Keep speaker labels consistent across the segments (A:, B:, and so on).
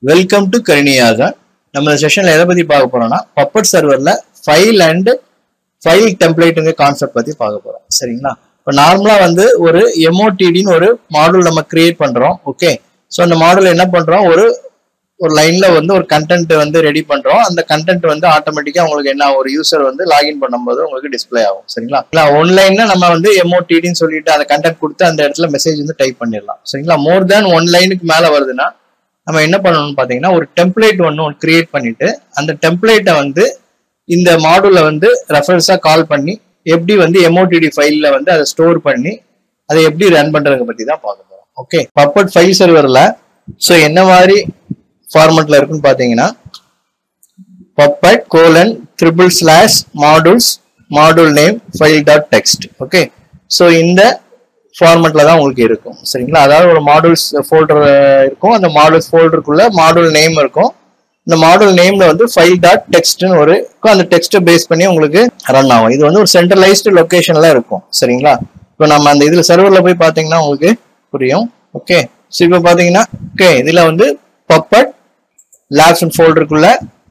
A: Welcome to கணினியாக நம்ம இந்த செஷன்ல எதை பத்தி பார்க்க போறோம்னா பப்பட் சர்வர்ல ஃபைல் அண்ட் ஃபைல் டெம்ப்ளேட்டுங்க கான்செப்ட் பத்தி பார்க்க போறோம் சரிங்களா இப்போ நார்மலா வந்து ஒரு எம்ஓடிடின்னு ஒரு மாடல் நம்ம கிரியேட் பண்றோம் ஓகே ஸோ அந்த மாடல் என்ன பண்றோம் ஒரு ஒரு லைன்ல வந்து ஒரு கண்டென்ட் வந்து ரெடி பண்றோம் அந்த கண்டென்ட் வந்து ஆட்டோமேட்டிக்கா உங்களுக்கு என்ன ஒரு யூசர் வந்து லாகின் பண்ணும்போது உங்களுக்கு டிஸ்ப்ளே ஆகும் சரிங்களா இல்ல ஒன்லைன்ல நம்ம வந்து எம்ஓடிடின்னு சொல்லிட்டு அந்த கண்டென்ட் கொடுத்து அந்த இடத்துல மெசேஜ் வந்து டைப் பண்ணிடலாம் சரிங்களா மோர் தேன் ஒன் லைனுக்கு மேல வருதுன்னா நம்ம என்ன பண்ணணும்னு பாத்தீங்கன்னா ஒரு டெம்ப்ளேட் ஒன்று கிரியேட் பண்ணிட்டு அந்த டெம்ப்ளேட்டை வந்து இந்த மாடுல வந்து ரெஃபரன்ஸா கால் பண்ணி எப்படி வந்து எம்ஓடிடி ஃபைல்ல வந்து அதை ஸ்டோர் பண்ணி அதை எப்படி ரன் பண்றதை பத்தி தான் பார்க்க போறோம் ஓகே பப்பட் ஃபைல் சர்வர்ல ஸோ என்ன மாதிரி ஃபார்மெட்ல இருக்குன்னு பாத்தீங்கன்னா puppet colon triple slash modules module name file dot text okay so இந்த ஃபார்மெட்ல தான் உங்களுக்கு இருக்கும் சரிங்களா அதாவது ஒரு மாடுல்ஸ் ஃபோல்டர் இருக்கும் அந்த மாடுல்ஸ் ஃபோல்டருக்குள்ள மாடுல் நேம் இருக்கும் இந்த மாடல் நேம்ல வந்து ஃபைல் டாட் டெக்ஸ்ட்னு ஒரு இருக்கும். அந்த டெக்ஸ்ட்டை பேஸ் பண்ணி உங்களுக்கு ரன் ஆகும் இது வந்து ஒரு சென்ட்ரலைஸ்டு லொகேஷன்ல இருக்கும் சரிங்களா இப்போ நம்ம அந்த இதுல சர்வர்ல போய் பாத்தீங்கன்னா உங்களுக்கு புரியும் ஓகே ஸோ இப்போ பாத்தீங்கன்னா ஓகே இதுல வந்து பப்பட் லேப்ஸ் அண்ட் ஃபோல்டருக்குள்ள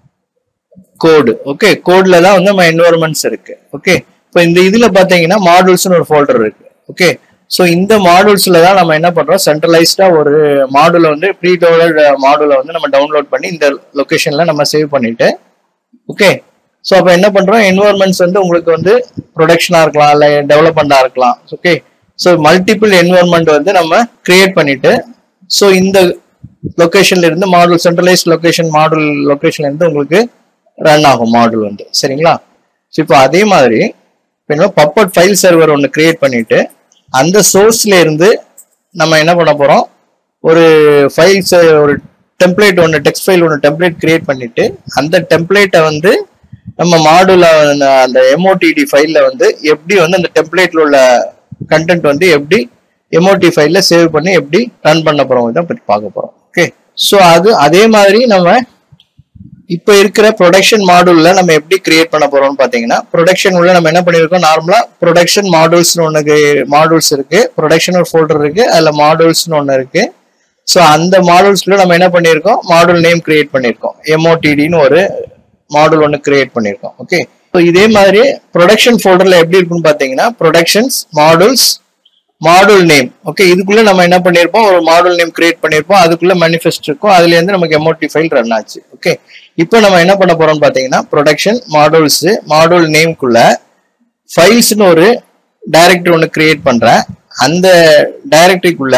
A: கோடு ஓகே கோட்ல தான் வந்து நம்ம என்வரன்மெண்ட்ஸ் இருக்கு ஓகே இப்போ இந்த இதுல பாத்தீங்கன்னா மாடல்ஸ்னு ஒரு ஃபோல்டர் இருக்கு ஓகே ஸோ இந்த மாடல்ஸ்ல தான் நம்ம என்ன பண்றோம் சென்ட்ரலைஸ்டா ஒரு மாடுல வந்து ப்ரீ டவுன்லோட் மாடுல வந்து நம்ம டவுன்லோட் பண்ணி இந்த லொகேஷன்ல நம்ம சேவ் பண்ணிட்டு ஓகே ஸோ அப்போ என்ன பண்றோம் என்வரன்மெண்ட்ஸ் வந்து உங்களுக்கு வந்து ப்ரொடக்ஷனா இருக்கலாம் இல்லை டெவலப்மெண்டா இருக்கலாம் ஓகே ஸோ மல்டிபிள் என்வரன்மெண்ட் வந்து நம்ம கிரியேட் பண்ணிட்டு ஸோ இந்த லொகேஷன்ல இருந்து மாடல் சென்ட்ரலைஸ்ட் லொகேஷன் மாடல் லொகேஷன்ல இருந்து உங்களுக்கு ரன் ஆகும் மாடல் வந்து சரிங்களா ஸோ இப்போ அதே மாதிரி இப்போ பப்பட் ஃபைல் சர்வர் ஒன்று கிரியேட் பண்ணிட்டு அந்த சோர்ஸ்ல இருந்து நம்ம என்ன பண்ண போறோம் ஒரு ஃபைல்ஸ் ஒரு டெம்ப்ளேட் ஒன்று டெக்ஸ்ட் ஃபைல் ஒன்று டெம்ப்ளேட் கிரியேட் பண்ணிட்டு அந்த டெம்ப்ளேட்டை வந்து நம்ம மாடுல அந்த எம்ஓடிடி ஃபைல்ல வந்து எப்படி வந்து அந்த டெம்ப்ளேட்ல உள்ள கண்டென்ட் வந்து எப்படி எம்ஓடி ஃபைல்ல சேவ் பண்ணி எப்படி ரன் பண்ண போறோம் இதை பற்றி பார்க்க போறோம் ஓகே ஸோ அது அதே மாதிரி நம்ம இப்போ இருக்கிற ப்ரொடக்ஷன் மாடூல்ல நம்ம எப்படி கிரியேட் பண்ண போறோம்னு பாத்தீங்கன்னா ப்ரொடக்ஷன் உள்ள நம்ம என்ன பண்ணிருக்கோம் நார்மலா ப்ரொடக்ஷன் மாடூல்ஸ்னு ஒன்று மாடூல்ஸ் இருக்கு ப்ரொடக்ஷன் ஒரு ஃபோல்டர் இருக்கு அதுல மாடூல்ஸ்னு ஒன்று இருக்கு ஸோ அந்த மாடூல்ஸ்ல நம்ம என்ன பண்ணியிருக்கோம் மாடூல் நேம் கிரியேட் பண்ணியிருக்கோம் எம்ஓடிடின்னு ஒரு மாடூல் ஒன்று கிரியேட் பண்ணியிருக்கோம் ஓகே ஸோ இதே மாதிரி ப்ரொடக்ஷன் ஃபோல்டர்ல எப்படி இருக்குன்னு பாத்தீங்கன்னா productions modules module name okay இதுக்குள்ள நம்ம என்ன பண்ணிருப்போம் ஒரு மாடூல் நேம் கிரியேட் பண்ணிருப்போம் அதுக்குள்ள மேனிஃபெஸ்ட் இருக்கும் அதுல இருந்து நமக்கு எம்ஓடி ஃபைல் ரன் ஆச்சு ஓகே இப்போ நம்ம என்ன பண்ண போறோம்னு பாத்தீங்கன்னா ப்ரொடக்ஷன் மாடூல்ஸ் மாடூல் நேம்குள்ள ஃபைல்ஸ்னு ஒரு டைரக்டரி ஒன்று கிரியேட் பண்றேன் அந்த டைரக்டரிக்குள்ள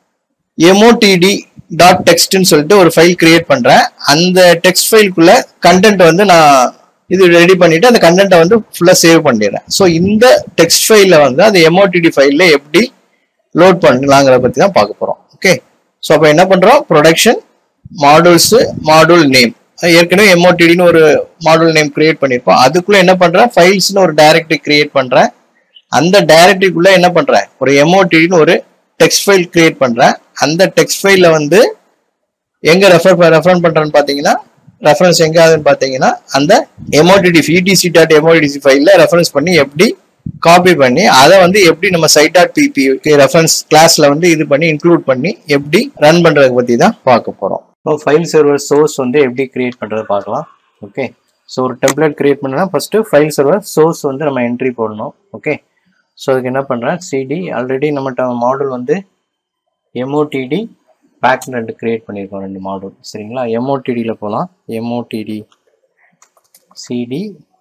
A: எம்ஓடிடி டாட் டெக்ஸ்ட்னு சொல்லிட்டு ஒரு ஃபைல் கிரியேட் பண்றேன் அந்த டெக்ஸ்ட் ஃபைலுக்குள்ள கண்டென்ட் வந்து நான் இது ரெடி பண்ணிட்டு அந்த கண்டென்ட்டை வந்து ஃபுல்லா சேவ் பண்ணிடுறேன் ஸோ இந்த டெக்ஸ்ட் ஃபைல்ல வந்து அந்த எம்ஓடிடி ஃபைல்ல எப்படி லோட் பண்ணலாங்கிறத பத்தி தான் பார்க்க போறோம் ஓகே ஸோ அப்போ என்ன பண்றோம் ப்ரொடக்ஷன் மாடல்ஸ் மாடூல் நேம் ஏற்கனவே எம்ஓடிடின்னு ஒரு மாடல் நேம் கிரியேட் பண்ணியிருப்போம் அதுக்குள்ள என்ன பண்றேன் ஃபைல்ஸ்னு ஒரு டைரக்டரி கிரியேட் பண்றேன் அந்த டைரக்டரிக்குள்ள என்ன பண்றேன் ஒரு எம்ஓடிடின்னு ஒரு டெக்ஸ்ட் ஃபைல் கிரியேட் பண்றேன் அந்த டெக்ஸ்ட் ஃபைல்ல வந்து எங்க ரெஃபர் ரெஃபர் பண்றேன்னு பாத்தீங்கன்னா ரெஃபரன்ஸ் எங்க ஆகுதுன்னு பாத்தீங்கன்னா அந்த எம்ஓடிடி இடிசி டாட் எம்ஓடிசி ஃபைல்ல ரெஃபரன்ஸ் பண்ணி எப்படி காப்பி பண்ணி அதை வந்து எப்படி நம்ம சைட் டாட் பிபி ரெஃபரன்ஸ் கிளாஸ்ல வந்து இது பண்ணி இன்க்ளூட் பண்ணி எப்படி ரன் பண்றதை பத்தி தான் பார்க்க போறோம் இப்போ ஃபைல் சர்வர் சோர்ஸ் வந்து எப்படி கிரியேட் பண்றதை பார்க்கலாம் ஓகே ஸோ ஒரு டெம்ப்ளேட் கிரியேட் பண்ணனா ஃபர்ஸ்ட் ஃபைல் சர்வர் சோர்ஸ் வந்து நம்ம என்ட்ரி போடணும் ஓகே ஸோ அதுக்கு என்ன பண்றேன் சிடி ஆல்ரெடி நம்மகிட்ட மாடல் வந்து எம்ஓடிடி பேக் ரெண்டு கிரியேட் பண்ணியிருக்கோம் ரெண்டு மாடல் சரிங்களா எம்ஓடிடியில் போகலாம் எம்ஓடிடி சிடி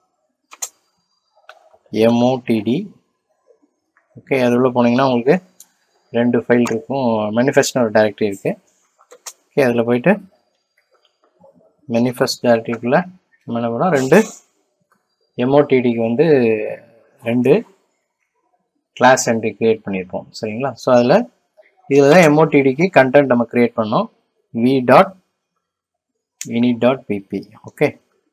A: எம்ஓடிடி ஓகே அது உள்ள போனீங்கன்னா உங்களுக்கு ரெண்டு ஃபைல் இருக்கும் மேனிஃபெஸ்ட்னு ஒரு டைரக்டரி இருக்குது ஓகே அதில் போயிட்டு மேனிஃபெஸ்ட் டைரக்டரிக்குள்ளே நம்ம என்ன பண்ணோம் ரெண்டு எம்ஓடிடிக்கு வந்து ரெண்டு கிளாஸ் என்ட்ரி கிரியேட் பண்ணியிருப்போம் சரிங்களா ஸோ அதில் இதில் தான் எம்ஓடிடிக்கு கண்டென்ட் நம்ம கிரியேட் பண்ணோம் vi dot init dot PP okay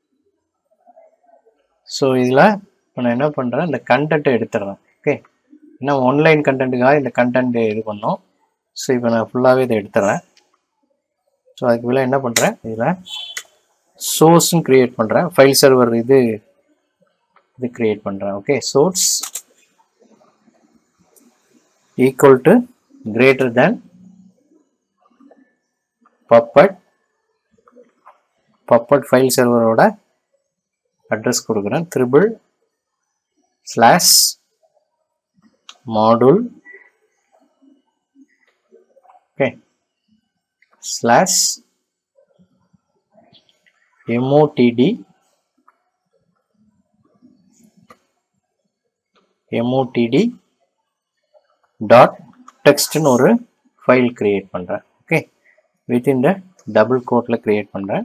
A: so இதில் இப்போ நான் என்ன பண்ணுறேன் இந்த கண்டென்ட்டை எடுத்துடுறேன் ஓகே ஏன்னா ஒன்லைன் கண்டென்ட்டுக்காக இந்த கண்டென்ட் இது பண்ணோம் ஸோ இப்போ நான் ஃபுல்லாகவே இதை எடுத்துடுறேன் ஸோ அதுக்கு மேலே என்ன பண்ணுறேன் இதில் சோர்ஸ்னு கிரியேட் பண்ணுறேன் ஃபைல் சர்வர் இது இது கிரியேட் பண்ணுறேன் okay source equal to greater than puppet puppet file சர்வரோட அட்ரஸ் கொடுக்குறேன் triple slash module okay slash MOTD MOTD dot டெக்ஸ்ட்னு ஒரு ஃபைல் கிரியேட் பண்ணுறேன் ஓகே வித்தின் த டபுள் கோட்டில் கிரியேட் பண்ணுறேன்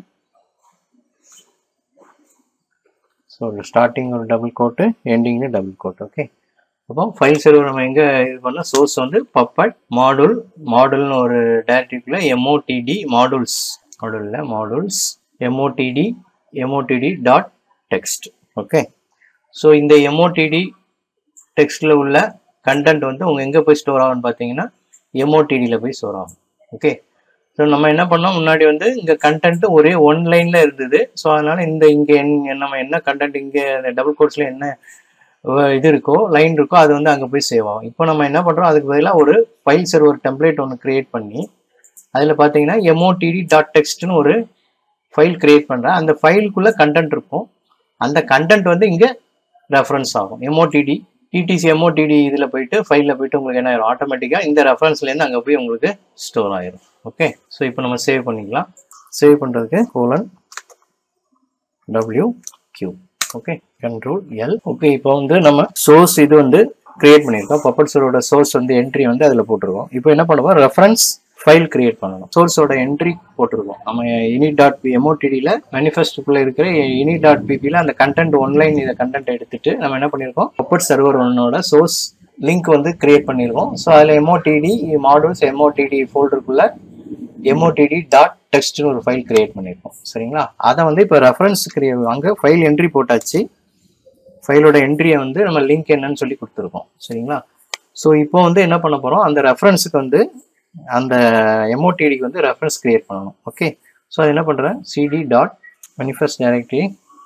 A: ஸோ ஸ்டார்டிங் ஒரு டபுள் கோட்டு எண்டிங்னு டபுள் கோட் ஓகே அப்போ ஃபைல் சர்வர் நம்ம எங்கே இது பண்ணால் சோர்ஸ் வந்து பப்பட் மாடுல் மாடுல்னு ஒரு டேரக்டிவ்ல எம்ஓடிடி மாடுல்ஸ் மாடுலில் modules MOTD MOTD dot text okay so இந்த எம்ஓடிடி டெக்ஸ்ட்டில் உள்ள கண்டென்ட் வந்து உங்கள் எங்கே போய் ஸ்டோர் ஆகும்னு பார்த்தீங்கன்னா எம்ஓடிடியில் போய் ஸ்டோர் ஆகும் ஓகே ஸோ நம்ம என்ன பண்ணோம் முன்னாடி வந்து இங்கே கண்டென்ட் ஒரே ஒன் லைனில் இருந்தது ஸோ அதனால் இந்த இங்கே நம்ம என்ன கண்டென்ட் இங்கே டபுள் கோட்ஸில் என்ன அஹ், இது இருக்கோ லைன் இருக்கோ அது வந்து அங்கே போய் சேவ் ஆகும் இப்போ நம்ம என்ன பண்ணுறோம் அதுக்கு பதிலாக ஒரு ஃபைல் சர்வர் டெம்ப்ளேட் ஒன்று கிரியேட் பண்ணி அதில் பார்த்தீங்கன்னா எம்ஓடிடி டாட் டெக்ஸ்ட்னு ஒரு ஃபைல் கிரியேட் பண்ணுறேன் அந்த ஃபைலுக்குள்ளே கண்டென்ட் இருக்கும் அந்த கண்டென்ட் வந்து இங்கே ரெஃபரன்ஸ் ஆகும் எம்ஓடிடி டிடிசி எம்ஓடிடி இதில் போயிட்டு ஃபைலில் போயிட்டு உங்களுக்கு என்ன ஆயிரும் ஆட்டோமேட்டிக்காக இந்த ரெஃபரன்ஸ்லேருந்து அங்கே போய் உங்களுக்கு ஸ்டோர் ஆயிரும் ஓகே ஸோ இப்போ நம்ம சேவ் பண்ணிக்கலாம் சேவ் பண்ணுறதுக்கு colon W Q okay control L okay இப்போ வந்து நம்ம சோர்ஸ் இது வந்து கிரியேட் பண்ணியிருக்கோம் பப்பட் சோரோட சோர்ஸ் வந்து என்ட்ரி வந்து அதில் போட்டிருக்கோம் இப்போ என்ன பண்ணுவோம் ரெஃபரன்ஸ் ஃபைல் கிரியேட் பண்ணணும் சோர்ஸோட என்ட்ரி போட்டிருக்கோம் நம்ம இனி டாட் பி எம்ஓடிடியில் மேனிஃபெஸ்டோக்குள்ள இருக்கிற இனி டாட் பிபியில் அந்த கண்டென்ட் ஒன்லைன் இதை கண்டென்ட் எடுத்துட்டு நம்ம என்ன பண்ணியிருக்கோம் பப்பட் சர்வர் ஒன்னோட சோர்ஸ் லிங்க் வந்து கிரியேட் பண்ணியிருக்கோம் ஸோ அதில் எம்ஓடிடி மாடல்ஸ் எம்ஓடிடி ஃபோல்டருக்குள்ள எம்ஓடிடி டாட் டெக்ஸ்ட்னு ஒரு ஃபைல் கிரியேட் பண்ணியிருக்கோம் சரிங்களா அதை வந்து இப்போ ரெஃபரன்ஸ் கிரியே அங்கே ஃபைல் என்ட்ரி போட்டாச்சு ஃபைலோட என்ட்ரியை வந்து நம்ம லிங்க் என்னன்னு சொல்லி கொடுத்துருக்கோம் சரிங்களா ஸோ இப்போ வந்து என்ன பண்ண போகிறோம் அந்த ரெஃபரன்ஸுக்கு வந்து அந்த எம்ஓடிடிக்கு வந்து ரெஃபரன்ஸ் கிரியேட் பண்ணணும் ஓகே ஸோ அது என்ன பண்ணுறேன் CD dot manifest directory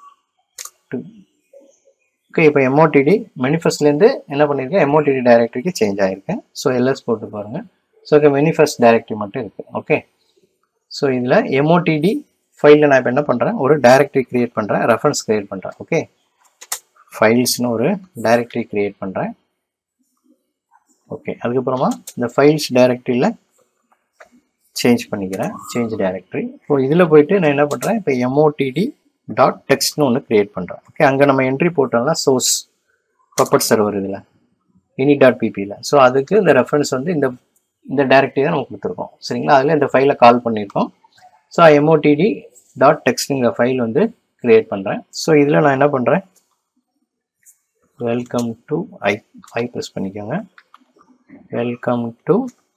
A: okay இப்போ எம்ஓடிடி மேனிஃபெஸ்ட்லேருந்து என்ன பண்ணியிருக்கேன் எம்ஓடிடி டைரக்டரிக்கு சேஞ்ச் ஆகிருக்கேன் ஸோ எல்எஸ் போட்டு பாருங்கள் ஸோ ஓகே மேனிஃபெஸ்ட் டைரக்டரி மட்டும் இருக்குது ஓகே ஸோ இதில் எம்ஓடிடி ஃபைலில் நான் இப்போ என்ன பண்ணுறேன் ஒரு டைரக்டரி கிரியேட் பண்ணுறேன் ரெஃபரன்ஸ் கிரியேட் பண்ணுறேன் ஓகே ஃபைல்ஸ்னு ஒரு டைரக்டரி கிரியேட் பண்ணுறேன் ஓகே அதுக்கப்புறமா இந்த ஃபைல்ஸ் டைரக்டரியில் சேஞ்ச் பண்ணிக்கிறேன் சேஞ்ச் டைரக்டரி இப்போ இதில் போயிட்டு நான் என்ன பண்ணுறேன் இப்போ எம்ஓடிடி டாட் டெக்ஸ்ட்னு ஒன்று கிரியேட் பண்ணுறேன் ஓகே அங்கே நம்ம என்ட்ரி போட்டோம்னா சோர்ஸ் பப்பட் சர்வர் இதில் இனி டாட் பிபியில் ஸோ அதுக்கு இந்த ரெஃபரன்ஸ் வந்து இந்த இந்த டைரக்டரி தான் நம்ம கொடுத்துருக்கோம் சரிங்களா அதில் இந்த ஃபைலை கால் பண்ணியிருக்கோம் ஸோ எம்ஓடிடி டாட் டெக்ஸ்ட்டுங்கிற ஃபைல் வந்து கிரியேட் பண்ணுறேன் ஸோ இதில் நான் என்ன பண்ணுறேன் welcome to I I press பண்ணிக்கோங்க வெல்கம் டு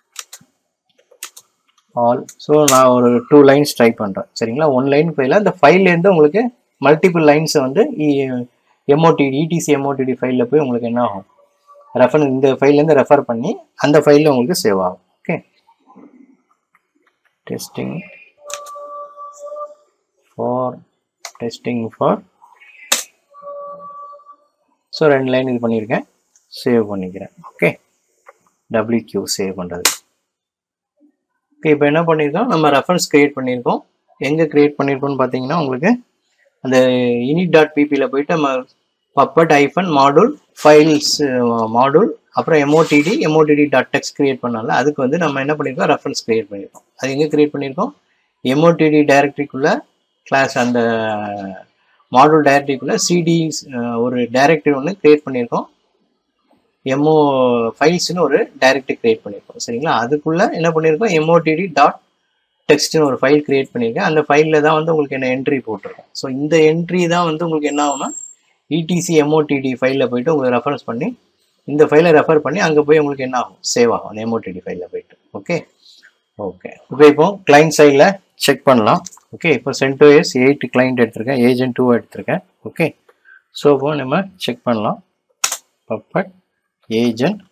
A: ஆல் ஸோ நான் ஒரு டூ லைன்ஸ் ட்ரை பண்ணுறேன் சரிங்களா ஒன் லைன் ஃபைல அந்த ஃபைல்லேருந்து உங்களுக்கு மல்டிபிள் லைன்ஸை வந்து எம்ஓடிடி இடிசி எம்ஓடிடி ஃபைலில் போய் உங்களுக்கு என்ன ஆகும் ரெஃபர் இந்த ஃபைல்லேருந்து ரெஃபர் பண்ணி அந்த ஃபைலில் உங்களுக்கு சேவ் ஆகும் okay testing for testing for so ரெண்டு லைன் இது பண்ணியிருக்கேன் சேவ் பண்ணிக்கிறேன் ஓகே டபிள்யூ சேவ் பண்ணுறது ஓகே இப்போ என்ன பண்ணியிருக்கோம் நம்ம ரெஃபரன்ஸ் கிரியேட் பண்ணியிருக்கோம் எங்கே கிரியேட் பண்ணியிருக்கோம்னு பார்த்தீங்கன்னா உங்களுக்கு அந்த இனிட் டாட் பிபியில் போயிட்டு நம்ம puppet hyphen module files module அப்புறம் MOTD MOTD dot text create பண்ணால அதுக்கு வந்து நம்ம என்ன பண்ணியிருக்கோம் ரெஃபரன்ஸ் கிரியேட் பண்ணியிருக்கோம் அது எங்கே கிரியேட் பண்ணியிருக்கோம் எம்ஓடிடி டைரக்டரிக்குள்ளே கிளாஸ் அந்த மாடுல் டைரக்டரிக்குள்ளே சிடி ஒரு டைரக்டரி ஒன்று கிரியேட் பண்ணியிருக்கோம் எம்ஓ ஃபைல்ஸ்னு ஒரு டைரக்டரி கிரியேட் பண்ணியிருக்கோம் சரிங்களா அதுக்குள்ளே என்ன பண்ணியிருக்கோம் எம்ஓடிடி டாட் டெக்ஸ்ட்னு ஒரு ஃபைல் கிரியேட் பண்ணியிருக்கேன் அந்த ஃபைலில் தான் வந்து உங்களுக்கு என்ன என்ட்ரி போட்டிருக்கோம் ஸோ இந்த என்ட்ரி தான் வந்து உங்களுக்கு என்ன ஆகும்னா இடிசி எம்ஓடிடி ஃபைலில் போயிட்டு உங்களுக்கு ரெஃபரன்ஸ் பண்ணி இந்த ஃபைலை ரெஃபர் பண்ணி அங்கே போய் உங்களுக்கு என்ன ஆகும் சேவ் ஆகும் அந்த எம்ஓடிடி ஃபைலில் போயிட்டு ஓகே ஓகே ஓகே இப்போ கிளைண்ட் சைடில் செக் பண்ணலாம் ஓகே இப்போ சென்டோஎஸ் எயிட் கிளைண்ட் எடுத்திருக்கேன் ஏஜென்ட் டூ எடுத்திருக்கேன் ஓகே ஸோ இப்போ நம்ம செக் பண்ணலாம் puppet agent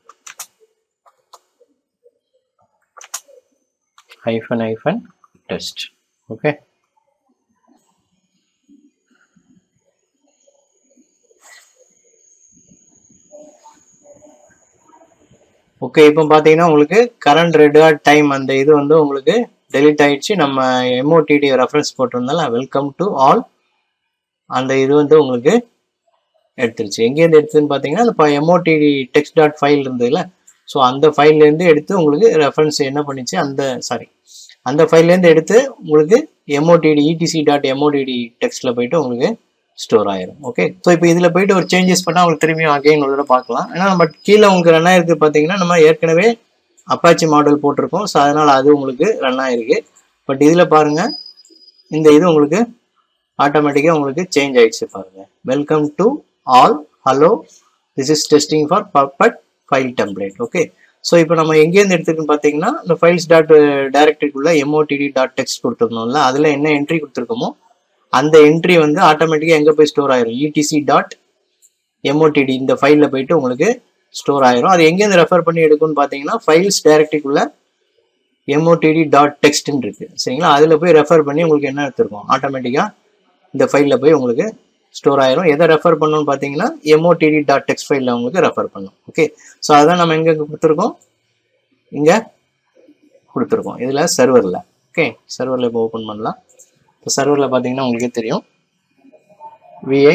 A: hyphen hyphen test okay okay இப்போ பார்த்தீங்கன்னா உங்களுக்கு கரண்ட் ரெட் டைம் அந்த இது வந்து உங்களுக்கு டெலிட் ஆயிடுச்சு நம்ம எம்ஓடிடி ரெஃபரன்ஸ் போட்டிருந்தால வெல்கம் டு ஆல் அந்த இது வந்து உங்களுக்கு எடுத்துருச்சு எங்கேருந்து எடுத்துன்னு பார்த்தீங்கன்னா அந்த எம்ஓடிடி டெக்ஸ்ட் டாட் ஃபைல் இருந்ததுல ஸோ அந்த ஃபைல்லேருந்து எடுத்து உங்களுக்கு ரெஃபரன்ஸ் என்ன பண்ணிச்சு அந்த சாரி அந்த ஃபைல்லேருந்து எடுத்து உங்களுக்கு எம்ஓடிடி இடிசி டாட் எம்ஓடிடி டெக்ஸ்ட்டில் போயிட்டு உங்களுக்கு ஸ்டோர் ஆயிரும் ஓகே ஸோ இப்போ இதில் போயிட்டு ஒரு சேஞ்சஸ் பண்ணால் உங்களுக்கு திரும்பியும் அகைன் ஒரு தடவை பார்க்கலாம் ஏன்னா பட் கீழே உங்களுக்கு ரன் ஆயிருக்கு பார்த்தீங்கன்னா நம்ம ஏற்கனவே அப்பாச்சி மாடல் போட்டிருக்கோம் ஸோ அதனால் அது உங்களுக்கு ரன் ஆயிருக்கு பட் இதில் பாருங்கள் இந்த இது உங்களுக்கு ஆட்டோமேட்டிக்காக உங்களுக்கு சேஞ்ச் ஆயிடுச்சு பாருங்க welcome to all hello this is testing for puppet file template okay so இப்போ நம்ம எங்கேருந்து எடுத்துருக்குன்னு பார்த்தீங்கன்னா இந்த ஃபைல்ஸ் டாட் டேரக்டரிக்குள்ள எம்ஓடிடி டாட் டெக்ஸ்ட் கொடுத்துருந்தோம்ல அதில் என்ன என்ட்ரி கொடுத்துருக்கோமோ அந்த என்ட்ரி வந்து ஆட்டோமேட்டிக்காக எங்கே போய் ஸ்டோர் ஆயிரும் இடிசி டாட் எம்ஓடிடி இந்த ஃபைலில் போயிட்டு உங்களுக்கு ஸ்டோர் ஆயிரும் அது எங்கேருந்து ரெஃபர் பண்ணி எடுக்கும்னு பார்த்தீங்கன்னா ஃபைல்ஸ் டேரக்டரிக்குள்ள எம்ஓடிடி டாட் டெக்ஸ்ட்னு இருக்கு சரிங்களா அதில் போய் ரெஃபர் பண்ணி உங்களுக்கு என்ன எடுத்துருக்கோம் ஆட்டோமேட்டிக்காக இந்த ஃபைலில் போய் உங்களுக்கு ஸ்டோர் ஆயிரும் எதை ரெஃபர் பண்ணணும்னு பார்த்தீங்கன்னா எம்ஓடிடி டாட் டெக்ஸ்ட் ஃபைலில் உங்களுக்கு ரெஃபர் பண்ணும் ஓகே ஸோ அதான் நம்ம எங்கே கொடுத்துருக்கோம் இங்கே கொடுத்துருக்கோம் இதில் சர்வரில் ஓகே சர்வரில் இப்போ ஓப்பன் பண்ணலாம் இப்போ சர்வரில் பார்த்தீங்கன்னா உங்களுக்கே தெரியும் vi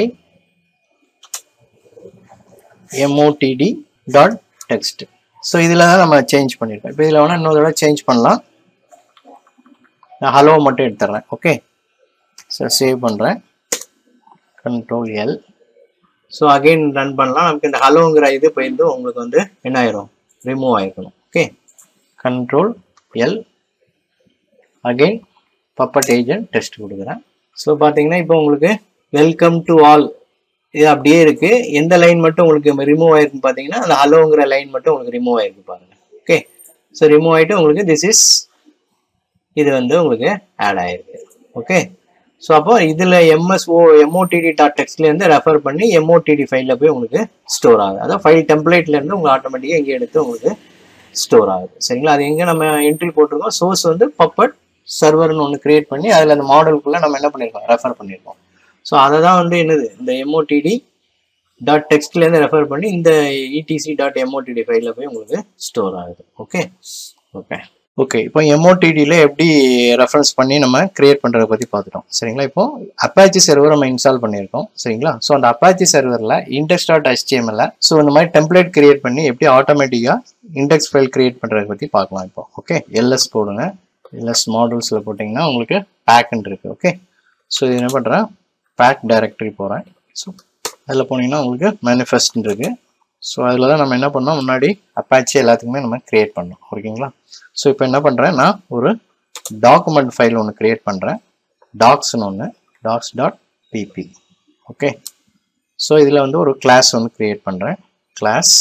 A: MOTD dot text so இதில் தான் நம்ம சேஞ்ச் பண்ணியிருக்கோம் இப்போ இதில் வேணால் இன்னொரு தடவை சேஞ்ச் பண்ணலாம் நான் ஹலோ மட்டும் எடுத்துட்றேன் ஓகே ஸோ சேவ் பண்ணுறேன் control L so again run பண்ணலாம் நமக்கு இந்த ஹலோங்கிற இது போயிருந்து உங்களுக்கு வந்து என்ன ஆயிரும் ரிமூவ் ஆயிருக்கணும் okay control L again puppet agent test கொடுக்குறேன் ஸோ பார்த்தீங்கன்னா இப்போ உங்களுக்கு வெல்கம் டு ஆல் இது அப்படியே இருக்கு எந்த லைன் மட்டும் உங்களுக்கு ரிமூவ் ஆயிருக்குன்னு பார்த்தீங்கன்னா அந்த ஹலோங்கிற லைன் மட்டும் உங்களுக்கு ரிமூவ் ஆயிருக்கு பாருங்க ஓகே ஸோ ரிமூவ் ஆயிட்டு உங்களுக்கு திஸ் இஸ் இது வந்து உங்களுக்கு ஆட் ஆயிருக்கு ஓகே ஸோ அப்போ இதில் எம்எஸ்ஓ எம்ஓடிடி டாட் டெக்ஸ்ட்லேருந்து ரெஃபர் பண்ணி எம்ஓடிடி ஃபைலில் போய் உங்களுக்கு ஸ்டோர் ஆகுது அதான் ஃபைல் டெம்ப்ளேட்லேருந்து உங்களுக்கு ஆட்டோமேட்டிக்காக இங்கே எடுத்து உங்களுக்கு ஸ்டோர் ஆகுது சரிங்களா அது எங்கே நம்ம என்ட்ரி போட்டிருக்கோம் சோர்ஸ் வந்து பப்பட் சர்வர்னு ஒன்று கிரியேட் பண்ணி அதில் அந்த மாடலுக்குள்ளே நம்ம என்ன பண்ணியிருக்கோம் ரெஃபர் பண்ணியிருக்கோம் ஸோ அதை தான் வந்து என்னது இந்த எம்ஓடிடி டாட் டெக்ஸ்ட்லேருந்து ரெஃபர் பண்ணி இந்த இடிசி டாட் எம்ஓடிடி ஃபைலில் போய் உங்களுக்கு ஸ்டோர் ஆகுது ஓகே ஓகே ஓகே இப்போ எம்ஓடிடியில் எப்படி ரெஃபரன்ஸ் பண்ணி நம்ம கிரியேட் பண்ணுறதை பற்றி பார்த்துட்டோம் சரிங்களா இப்போ அப்பாச்சி சர்வர் நம்ம இன்ஸ்டால் பண்ணியிருக்கோம் சரிங்களா ஸோ அந்த அப்பாச்சி சர்வரில் இண்டெக்ஸ் டாட் ஹெச்டிஎம்எல்ல ஸோ இந்த மாதிரி டெம்ப்ளேட் கிரியேட் பண்ணி எப்படி ஆட்டோமேட்டிக்காக இண்டெக்ஸ் ஃபைல் கிரியேட் பண்ணுறதை பற்றி பார்க்கலாம் இப்போ ஓகே எல்எஸ் போடுங்க எல்எஸ் மாடல்ஸில் போட்டிங்கன்னா உங்களுக்கு பேக்குன்னு இருக்குது ஓகே ஸோ இது என்ன பண்ணுறேன் பேக் டைரக்டரி போகிறேன் ஸோ அதில் போனீங்கன்னா உங்களுக்கு மேனிஃபெஸ்ட்னு இருக்குது ஸோ அதில் தான் நம்ம என்ன பண்ணோம் முன்னாடி அப்பாச்சி எல்லாத்துக்குமே நம்ம க்ரியேட் பண்ணோம் ஓகேங்களா ஸோ இப்போ என்ன பண்ணுறேன் நான் ஒரு டாக்குமெண்ட் ஃபைல் ஒன்று க்ரியேட் பண்ணுறேன் டாக்ஸ்னு ஒன்று docs dot PP okay so இதில் வந்து ஒரு கிளாஸ் ஒன்று க்ரியேட் பண்ணுறேன் class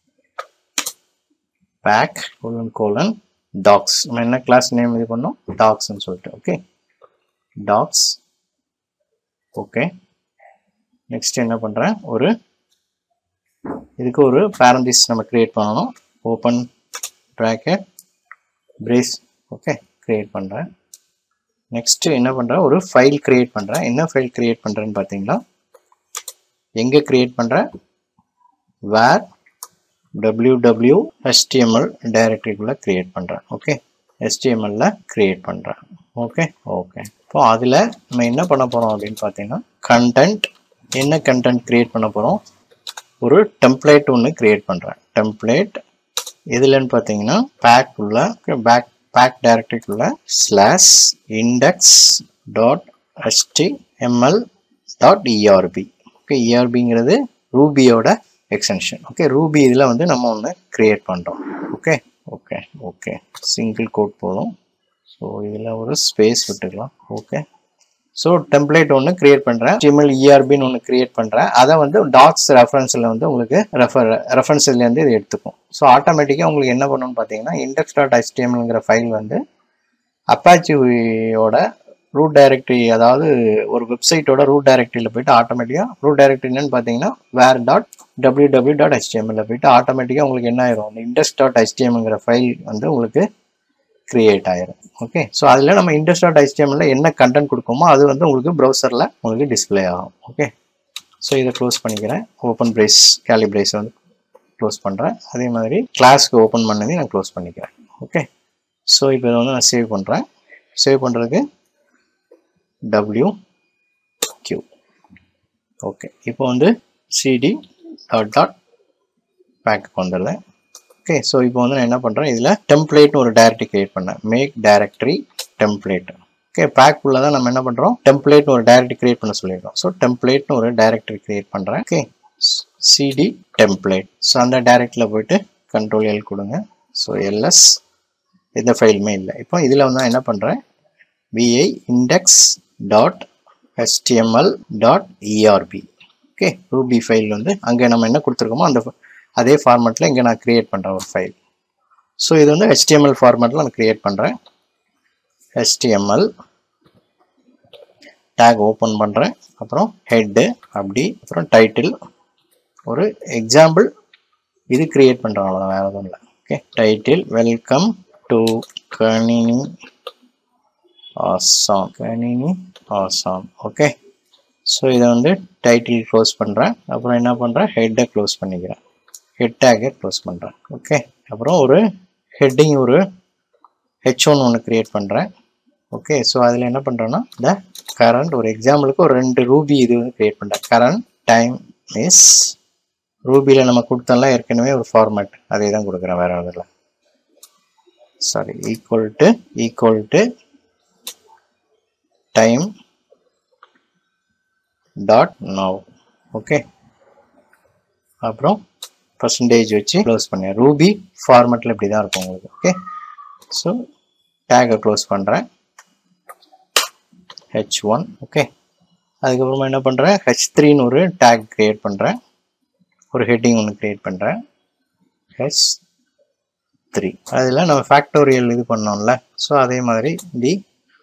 A: pack colon colon docs நம்ம என்ன கிளாஸ் நேம் இது பண்ணோம் டாக்ஸ்னு சொல்லிட்டு ஓகே டாக்ஸ் ஓகே நெக்ஸ்ட் என்ன பண்ணுறேன் ஒரு இதுக்கு ஒரு பேரண்டிஸ் நம்ம கிரியேட் பண்ணணும் open bracket brace okay create பண்ணுறேன் நெக்ஸ்ட் என்ன பண்ணுறேன் ஒரு ஃபைல் கிரியேட் பண்ணுறேன் என்ன ஃபைல் கிரியேட் பண்ணுறேன்னு பார்த்தீங்கன்னா எங்கே கிரியேட் பண்ணுறேன் வேர் டபிள்யூ டபிள்யூ ஹெச்டிஎம்எல் டைரக்டரிக்குள்ளே கிரியேட் பண்ணுறேன் ஓகே ஹெச்டிஎம்எல்ல கிரியேட் பண்ணுறேன் ஓகே ஓகே இப்போ அதில் நம்ம என்ன பண்ண போகிறோம் அப்படின்னு பார்த்தீங்கன்னா கண்டென்ட் என்ன கண்டென்ட் கிரியேட் பண்ண போகிறோம் ஒரு டெம்ப்ளேட் ஒன்று கிரியேட் பண்ணுறேன் டெம்ப்ளேட் எதுலன்னு பார்த்தீங்கன்னா பேக் உள்ள பேக் பேக் டைரக்டரிக்குள்ள slash index dot HTML dot ERB okay இஆர்பிங்கிறது ரூபியோட எக்ஸ்டென்ஷன் ஓகே ரூபி இதில் வந்து நம்ம ஒன்று கிரியேட் பண்ணுறோம் okay okay okay single quote போதும் ஸோ இதில் ஒரு ஸ்பேஸ் விட்டுக்கலாம் ஓகே ஸோ டெம்ப்ளேட் ஒன்று கிரியேட் பண்ணுறேன் ஜிமெல் இஆர்பின்னு ஒன்று கிரியேட் பண்ணுறேன் அதை வந்து டாக்ஸ் ரெஃபரன்ஸில் வந்து உங்களுக்கு ரெஃபர் ரெஃபரன்ஸ்லேருந்து இது எடுத்துக்கும் ஸோ ஆட்டோமேட்டிக்காக உங்களுக்கு என்ன பண்ணணும்னு பார்த்தீங்கன்னா இண்டெக்ஸ் டாட் ஹெச்டிஎம்ங்கிற ஃபைல் வந்து அப்பாச்சியோட ரூட் டைரக்டரி அதாவது ஒரு வெப்சைட்டோட ரூட் டைரக்டரியில் போயிட்டு ஆட்டோமேட்டிக்காக ரூட் டைரக்டரி என்னன்னு பார்த்தீங்கன்னா var dot W W dot ஹெச்டிஎம்எல்ல போயிட்டு ஆட்டோமேட்டிக்காக உங்களுக்கு என்ன ஆயிரும் அந்த இண்டெக்ஸ் டாட் ஹெச்டிஎம்ங்கிற ஃபைல் வந்து உங்களுக்கு கிரியேட் ஆயிரும் ஓகே ஸோ அதில் நம்ம இண்டெக்ஸ் டாட் ஹெச்டிஎம்எல்ல என்ன கண்டென்ட் கொடுக்கோமோ அது வந்து உங்களுக்கு ப்ரௌசரில் உங்களுக்கு டிஸ்பிளே ஆகும் ஓகே ஸோ இதை க்ளோஸ் பண்ணிக்கிறேன் ஓப்பன் பிரேஸ் கேலி பிரேஸ் வந்து க்ளோஸ் பண்ணுறேன் அதே மாதிரி கிளாஸ்க்கு ஓப்பன் பண்ணதையும் நான் க்ளோஸ் பண்ணிக்கிறேன் ஓகே ஸோ இப்போ இதை வந்து நான் சேவ் பண்ணுறேன் சேவ் பண்ணுறதுக்கு டபிள்யூ கியூ ஓகே இப்போ வந்து சிடி டாட் டாட் பேக்கு வந்துடுறேன் ஓகே ஸோ இப்போ வந்து நான் என்ன பண்ணுறேன் இதில் டெம்ப்ளேட்னு ஒரு டைரக்டரி கிரியேட் பண்ணேன் மேக் டைரக்டரி டெம்ப்ளேட் ஓகே பேக்குள்ளே தான் நம்ம என்ன பண்ணுறோம் டெம்ப்ளேட்னு ஒரு டைரக்டரி கிரியேட் பண்ண சொல்லியிருக்கோம் ஸோ டெம்ப்ளேட்னு ஒரு டைரக்டரி கிரியேட் பண்ணுறேன் ஓகே சிடி டெம்ப்ளேட் ஸோ அந்த டைரக்டில் போயிட்டு கண்ட்ரோல் எல் கொடுங்க ஸோ எல்எஸ் எந்த ஃபைலுமே இல்லை இப்போ இதில் வந்து நான் என்ன பண்ணுறேன் VI index dot HTML dot ERB okay Ruby file வந்து அங்கே நம்ம என்ன கொடுத்துருக்கோமோ அந்த அதே ஃபார்மேட்டில் இங்கே நான் க்ரியேட் பண்ணுறேன் ஒரு ஃபைல் ஸோ இது வந்து ஹெச்டிஎம்எல் ஃபார்மேட்டில் நான் க்ரியேட் பண்ணுறேன் ஹெச்டிஎம்எல் டேக் ஓப்பன் பண்ணுறேன் அப்புறம் ஹெட்டு அப்படி அப்புறம் டைட்டில் ஒரு எக்ஸாம்பிள் இது க்ரியேட் பண்ணுறேன் அவ்வளோதான் வேறு எதுவும் இல்லை ஓகே டைட்டில் வெல்கம் டு கணினி ஆசாம் கணினி ஆசாம் ஓகே ஸோ இதை வந்து டைட்டில் க்ளோஸ் பண்ணுறேன் அப்புறம் என்ன பண்ணுறேன் ஹெட்டை க்ளோஸ் பண்ணிக்கிறேன் ஹெட் டேக்கை க்ளோஸ் பண்ணுறேன் ஓகே அப்புறம் ஒரு ஹெட்டிங் ஒரு ஹெச் ஒன் ஒன்று க்ரியேட் பண்ணுறேன் ஓகே ஸோ அதில் என்ன பண்ணுறேன்னா இந்த கரண்ட் ஒரு எக்ஸாம்பிளுக்கு ஒரு ரெண்டு ரூபி இது வந்து க்ரியேட் பண்ணுறேன் கரண்ட் டைம் இஸ் ரூபியில் நம்ம கொடுத்தோம்ல ஏற்கனவே ஒரு ஃபார்மேட் அதே தான் கொடுக்குறேன் வேறு இதில் sorry equal to equal to time dot now okay அப்புறம் பர்சன்டேஜ் வச்சு க்ளோஸ் பண்ணேன் ரூபி ஃபார்மேட்டில் இப்படி தான் இருக்கும் உங்களுக்கு ஓகே ஸோ டேகை க்ளோஸ் பண்ணுறேன் ஹெச் ஒன் ஓகே அதுக்கப்புறமா என்ன பண்ணுறேன் ஹெச் த்ரீன்னு ஒரு டேக் க்ரியேட் பண்ணுறேன் ஒரு ஹெட்டிங் ஒன்று க்ரியேட் பண்ணுறேன் ஹெச் த்ரீ அதில் நம்ம ஃபேக்டோரியல் இது பண்ணோம்ல ஸோ அதே மாதிரி தி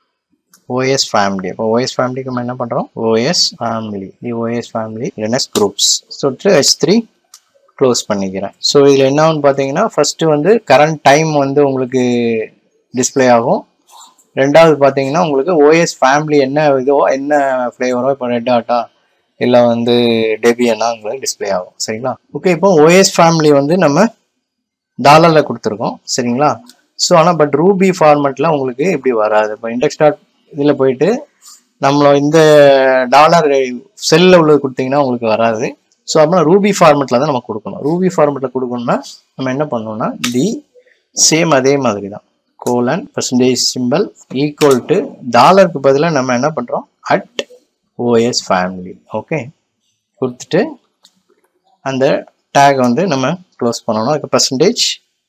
A: ஓஎஸ் ஃபேமிலி இப்போ ஓஎஸ் ஃபேமிலிக்கு நம்ம என்ன பண்ணுறோம் OS family the OS family இல்லைன்னா குரூப்ஸ் சொல்லிட்டு ஹெச் த்ரீ க்ளோஸ் பண்ணிக்கிறேன் ஸோ இதில் என்ன ஆகும்னு பார்த்தீங்கன்னா ஃபஸ்ட்டு வந்து கரண்ட் டைம் வந்து உங்களுக்கு டிஸ்ப்ளே ஆகும் ரெண்டாவது பார்த்தீங்கன்னா உங்களுக்கு ஓஎஸ் ஃபேமிலி என்ன இதோ என்ன ஃப்ளேவரோ இப்போ ரெட் ஆட்டா இல்லை வந்து டெபியனா உங்களுக்கு டிஸ்ப்ளே ஆகும் சரிங்களா ஓகே இப்போ ஓஎஸ் ஃபேமிலி வந்து நம்ம டாலரில் கொடுத்துருக்கோம் சரிங்களா ஸோ ஆனால் பட் ரூபி ஃபார்மெட்டில் உங்களுக்கு இப்படி வராது இப்போ இண்டெக்ஸ் டாட் இதில் போயிட்டு நம்மள இந்த டாலர் செல்லில் உள்ளது கொடுத்தீங்கன்னா உங்களுக்கு வராது ஸோ அப்படின்னா ரூபி ஃபார்மெட்டில் தான் நம்ம கொடுக்கணும் ரூபி ஃபார்மெட்டில் கொடுக்கணும்னா நம்ம என்ன பண்ணணும்னா தி சேம் அதே மாதிரி தான் colon percentage simple equal to டாலருக்கு பதிலாக நம்ம என்ன பண்ணுறோம் அட் ஓஎஸ் ஃபேமிலி ஓகே கொடுத்துட்டு அந்த டேக் வந்து நம்ம க்ளோஸ் பண்ணணும் அதுக்கு பர்சன்டேஜ்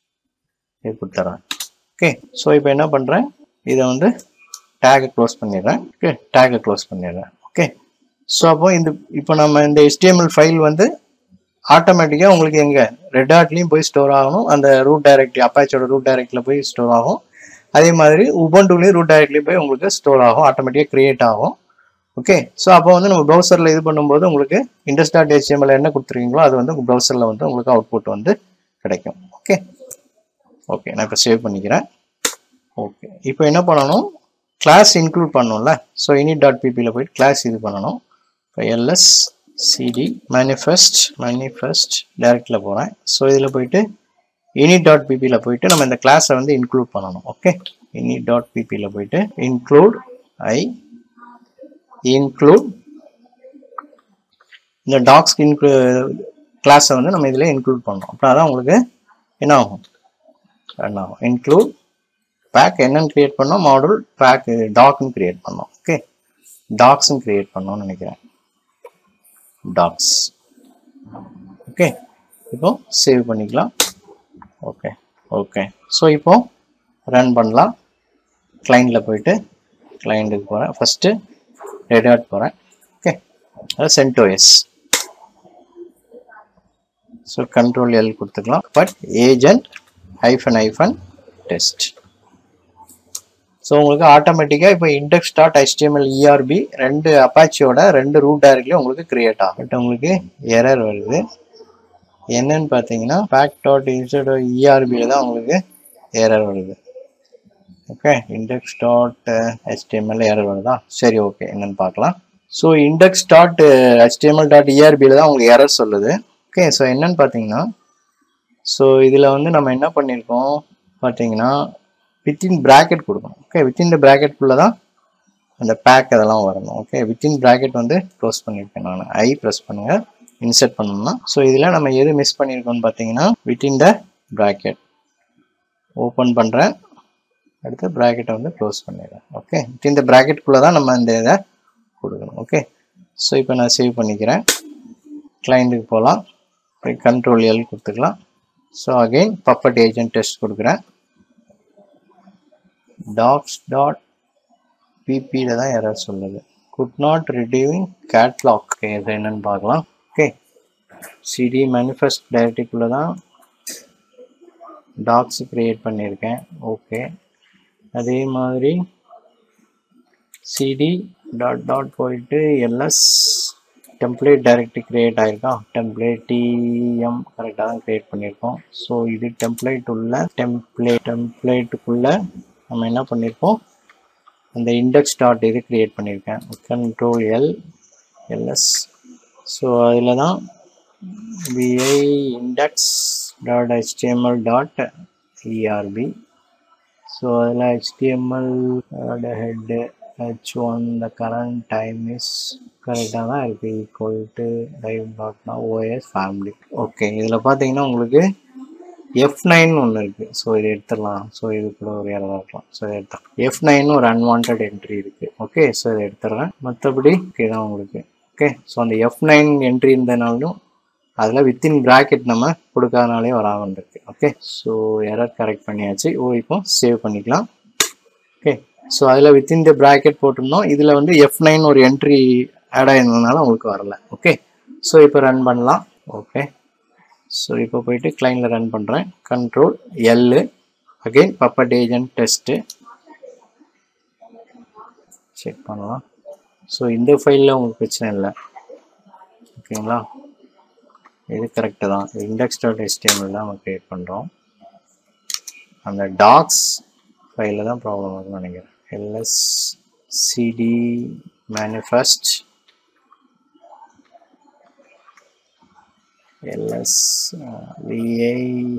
A: இது கொடுத்துட்றேன் ஓகே ஸோ இப்போ என்ன பண்ணுறேன் இதை வந்து டேகை க்ளோஸ் பண்ணிடுறேன் ஓகே டேகை க்ளோஸ் பண்ணிடுறேன் ஓகே ஸோ அப்போ இந்த இப்போ நம்ம இந்த HTML ஃபைல் வந்து ஆட்டோமேட்டிக்காக உங்களுக்கு எங்கே ரெட் ஆட்லேயும் போய் ஸ்டோர் ஆகணும் அந்த ரூட் டைரக்டரி அப்பாச்சோட ரூட் டைரக்டில் போய் ஸ்டோர் ஆகும் அதே மாதிரி உபண்டுலேயும் ரூட் டைரக்ட்லி போய் உங்களுக்கு ஸ்டோர் ஆகும் ஆட்டோமேட்டிக்காக க்ரியேட் ஆகும் ஓகே ஸோ அப்போ வந்து நம்ம ப்ரௌசரில் இது பண்ணும்போது உங்களுக்கு இண்டஸ் டாட் ஹெச்எம்எல் என்ன கொடுத்துருக்கீங்களோ அது வந்து உங்கள் ப்ரௌசரில் வந்து உங்களுக்கு அவுட்புட் வந்து கிடைக்கும் ஓகே ஓகே நான் இப்போ சேவ் பண்ணிக்கிறேன் ஓகே இப்போ என்ன பண்ணணும் கிளாஸ் இன்க்ளூட் பண்ணணும்ல ஸோ இனிட் டாட் பிபியில் போயிட்டு கிளாஸ் இது பண்ணணும் இப்போ எல்எஸ் சிடி மேனிஃபெஸ்ட் மேனிஃபெஸ்ட் டைரக்டில் போகிறேன் ஸோ இதில் போயிட்டு இனிட் டாட் பிபியில் போயிட்டு நம்ம இந்த கிளாஸை வந்து இன்க்ளூட் பண்ணணும் ஓகே இனிட் டாட் பிபியில் போயிட்டு இன்க்ளூட் ஐ இன்க்ளூட் இந்த டாக்ஸ் இன்க்ளூ கிளாஸை வந்து நம்ம இதில் இன்க்ளூட் பண்ணணும் அப்படின்னா தான் உங்களுக்கு என்ன ஆகும் ரன் ஆகும் இன்க்ளூட் பேக் என்னன்னு கிரியேட் பண்ணோம் மாடல் பேக் டாக்னு கிரியேட் பண்ணோம் ஓகே டாக்ஸ்னு கிரியேட் பண்ணோம்னு நினைக்கிறேன் டாக்ஸ் ஓகே இப்போ சேவ் பண்ணிக்கலாம் ஓகே ஓகே ஸோ இப்போ ரன் பண்ணலாம் கிளைண்டில் போயிட்டு கிளைண்ட்டுக்கு போகிறேன் ஃபஸ்ட்டு ரெடாட் போகிறேன் ஓகே அது சென்டோஎஸ் ஸோ கண்ட்ரோல் எல் கொடுத்துக்கலாம் puppet agent hyphen hyphen test so உங்களுக்கு ஆட்டோமேட்டிக்காக இப்போ இண்டெக்ஸ் டாட் HTML இஆர்பி ரெண்டு அப்பாச்சியோட ரெண்டு ரூட் டைரக்ட்லையும் உங்களுக்கு கிரியேட் ஆகும் பட் உங்களுக்கு எரர் வருது என்னன்னு பார்த்தீங்கன்னா பேக் டாட் இன்ஸ்டட் இஆர்பியில் தான் உங்களுக்கு எரர் வருது okay index dot HTML error வருதா சரி ஓகே என்னன்னு பார்க்கலாம் so index dot HTML dot இஆர்பியில் தான் உங்களுக்கு எரர் சொல்லுது ஓகே ஸோ என்னன்னு பார்த்தீங்கன்னா ஸோ இதில் வந்து நம்ம என்ன பண்ணியிருக்கோம் பார்த்தீங்கன்னா வித்தின் ப்ராக்கெட் கொடுக்கணும் ஓகே வித்தின் த ப்ராக்கெட்குள்ளே தான் அந்த பேக் அதெல்லாம் வரணும் ஓகே வித்தின் ப்ராக்கெட் வந்து க்ளோஸ் பண்ணியிருக்கேன் நான் ஐ ப்ரெஸ் பண்ணுங்க இன்சர்ட் பண்ணணும்னா ஸோ இதில் நம்ம எது மிஸ் பண்ணியிருக்கோம்னு பார்த்தீங்கன்னா வித்தின் த ப்ராக்கெட் ஓப்பன் பண்ணுறேன் அடுத்து ப்ராக்கெட்டை வந்து க்ளோஸ் பண்ணிடுறேன் ஓகே வித்தின் த ப்ராக்கெட்குள்ளே தான் நம்ம இந்த இதை கொடுக்கணும் ஓகே ஸோ இப்போ நான் சேவ் பண்ணிக்கிறேன் கிளைண்ட்டுக்கு போகலாம் கண்ட்ரோல் எல் கொடுத்துக்கலாம் so again puppet agent test கொடுக்குறேன் டாக்ஸ் டாட் பிபியில் தான் எரர் சொல்லுது குட் நாட் ரிடியூவிங் கேட்லாக் இது என்னன்னு பார்க்கலாம் ஓகே சிடி மேனிஃபெஸ்ட் டைரக்டிக்குள்ளே தான் டாக்ஸ் க்ரியேட் பண்ணியிருக்கேன் ஓகே அதே மாதிரி சிடி டாட் டாட் போயிட்டு எல்எஸ் டெம்ப்ளேட் டைரக்டரி க்ரியேட் ஆயிருக்கா டெம்ப்ளேட் டிஎம் கரெக்டாக தான் க்ரியேட் பண்ணியிருக்கோம் ஸோ இது டெம்ப்ளேட் உள்ள டெம்ப்ளேட் டெம்ப்ளேட்டுக்குள்ளே நம்ம என்ன பண்ணியிருக்கோம் அந்த இண்டெக்ஸ் டாட் இது க்ரியேட் பண்ணியிருக்கேன் கண்ட்ரோல் எல் எல்எஸ் ஸோ அதில் தான் VI index dot HTML dot ERB so அதில் HTML head H one the current time is கரெக்டாக தான் இருக்குது ஈக்குவல் டு லைவ் டாட்னா ஓஎஸ் ஃபேமிலி ஓகே இதில் பார்த்தீங்கன்னா உங்களுக்கு எஃப் நைன் ஒன்று இருக்குது ஸோ இதை எடுத்துடலாம் ஸோ இது கூட ஒரு இடம் இருக்கலாம் ஸோ இதை எடுத்துடலாம் எஃப் நைன் ஒரு அன்வான்ட் என்ட்ரி இருக்குது ஓகே ஸோ இதை எடுத்துடுறேன் மற்றபடி ஓகே தான் உங்களுக்கு ஓகே ஸோ அந்த எஃப் நைன் என்ட்ரி இருந்தனாலும் அதில் வித்தின் ப்ராக்கெட் நம்ம கொடுக்காதனாலே வராமல் இருக்கு ஓகே ஸோ எரர் கரெக்ட் பண்ணியாச்சு ஓ இப்போ சேவ் பண்ணிக்கலாம் ஓகே ஸோ அதில் வித்தின் த ப்ராக்கெட் போட்டிருந்தோம் இதில் வந்து எஃப் நைன் ஒரு என்ட்ரி ஆட் ஆயிருந்ததுனால உங்களுக்கு வரல ஓகே ஸோ இப்போ ரன் பண்ணலாம் ஓகே ஸோ இப்போ போயிட்டு கிளைண்டில் ரன் பண்ணுறேன் control L again puppet agent test check பண்ணலாம் ஸோ இந்த ஃபைலில் உங்களுக்கு பிரச்சனை இல்லை ஓகேங்களா இது கரெக்டு தான் இண்டெக்ஸ் டாட் எஸ்டிஎம்எல் தான் நம்ம க்ரியேட் பண்ணுறோம் அந்த டாக்ஸ் ஃபைலில் தான் ப்ராப்ளம் வரும்னு நினைக்கிறேன் LS CD manifest LS VI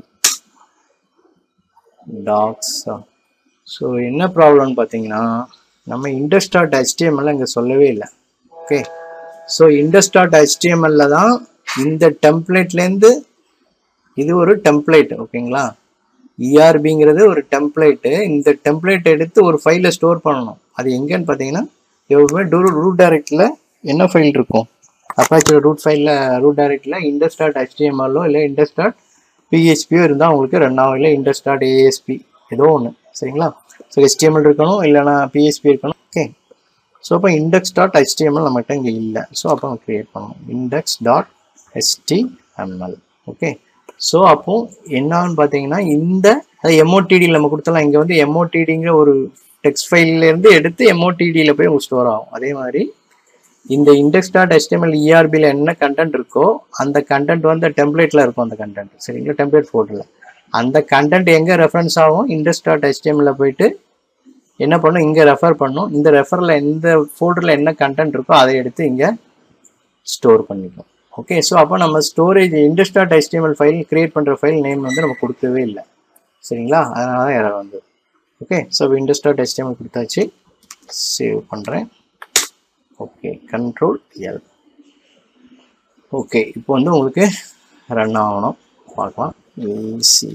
A: docs so என்ன ப்ராப்ளம்னு பார்த்தீங்கன்னா நம்ம இண்டெக்ஸ் டாட் ஹெச்டிஎம்எல் இங்கே சொல்லவே இல்லை ஓகே ஸோ இண்டெக்ஸ் டாட் ஹெச்டிஎம்எல்ல தான் இந்த டெம்ப்ளேட்லேருந்து இது ஒரு டெம்ப்ளேட் ஓகேங்களா இஆர்பிங்கிறது ஒரு டெம்ப்ளேட்டு இந்த டெம்ப்ளேட் எடுத்து ஒரு ஃபைலில் ஸ்டோர் பண்ணணும் அது எங்கேன்னு பார்த்தீங்கன்னா எப்பவுமே டூ ரூட் டைரக்டில் என்ன ஃபைல் இருக்கும் அப்பாச்சியோட ரூட் ஃபைலில் ரூட் டைரக்டில் இண்டஸ் டாட் ஹெச்டிஎம்எல்லோ இல்லை இண்டஸ் டாட் பிஹெச்பியோ இருந்தால் உங்களுக்கு ரன் ஆகும் இல்லை இண்டஸ் டாட் ஏஎஸ்பி ஏதோ ஒன்று சரிங்களா ஸோ ஹெச்டிஎம்எல் இருக்கணும் இல்லைனா பிஹெச்பி இருக்கணும் ஓகே ஸோ அப்போ இண்டெக்ஸ் டாட் ஹெச்டிஎம்எல் நம்மகிட்ட இங்கே இல்லை ஸோ அப்போ நம்ம க்ரியேட் பண்ணணும் index dot HTML okay so அப்போ என்னன்னு பார்த்தீங்கன்னா இந்த எம்ஓடிடியில் நம்ம கொடுத்தலாம் இங்கே வந்து எம்ஓடிடிங்கிற ஒரு டெக்ஸ்ட் ஃபைல்லேருந்து எடுத்து எம்ஓடிடியில் போய் உங்களுக்கு ஸ்டோர் ஆகும் அதே மாதிரி இந்த இண்டெக்ஸ் டாட் ஹெச்டிஎம்எல் இஆர்பியில் என்ன கண்டென்ட் இருக்கோ அந்த கண்டென்ட் வந்து டெம்ப்ளேட்டில் இருக்கும் அந்த கண்டென்ட் சரிங்களா டெம்ப்ளேட் ஃபோல்டரில் அந்த கண்டென்ட் எங்கே ரெஃபரன்ஸ் ஆகும் இண்டெக்ஸ் டாட் ஹெச்டிஎம்எல்ல போயிட்டு என்ன பண்ணும் இங்கே ரெஃபர் பண்ணும் இந்த ரெஃபரில் எந்த ஃபோல்டரில் என்ன கண்டென்ட் இருக்கோ அதை எடுத்து இங்கே ஸ்டோர் பண்ணிக்கும் ஓகே ஸோ அப்போ நம்ம storage index dot HTML file create பண்ணுற ஃபைல் நேம் வந்து நம்ம கொடுக்கவே இல்லை சரிங்களா அதனால தான் எரர் வந்து okay so index dot HTML கொடுத்தாச்சு சேவ் பண்ணுறேன் ஓகே கண்ட்ரோல் எல் ஓகே இப்போ வந்து உங்களுக்கு ரன் ஆகணும் பார்க்கலாம் ஈஸி